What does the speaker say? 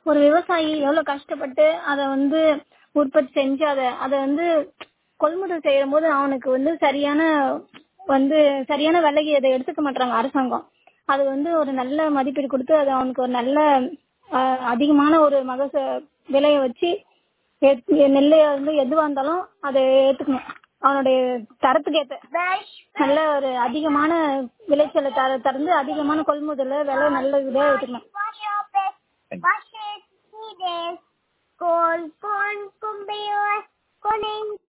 ஒரு விவசாயி எவ்வளவு கஷ்டப்பட்டு அத வந்து உற்பத்தி செஞ்சு அத அத வந்து கொள்முதல் செய்யும் போது அவனுக்கு வந்து சரியான வந்து சரியான விலைக்கு அதை எடுத்துக்க மாட்டாங்க அரசாங்கம் அது வந்து ஒரு நல்ல மதிப்பீடு கொடுத்து அது அவனுக்கு ஒரு நல்ல ஆஹ், அதிகமான ஒரு மகச விலையை வச்சு ஏத்- நெல்லை வந்து எதுவா இருந்தாலும் அதை ஏத்துக்கணும் அவனுடைய தரத்துக்கு ஏத்த நல்ல ஒரு அதிகமான விளைச்சலை தர தந்து அதிகமான கொள்முதல விலை நல்ல இதாக ஏத்துக்கணும் Pasir, Hides, Kol, Kon, Kumbeos, Koning,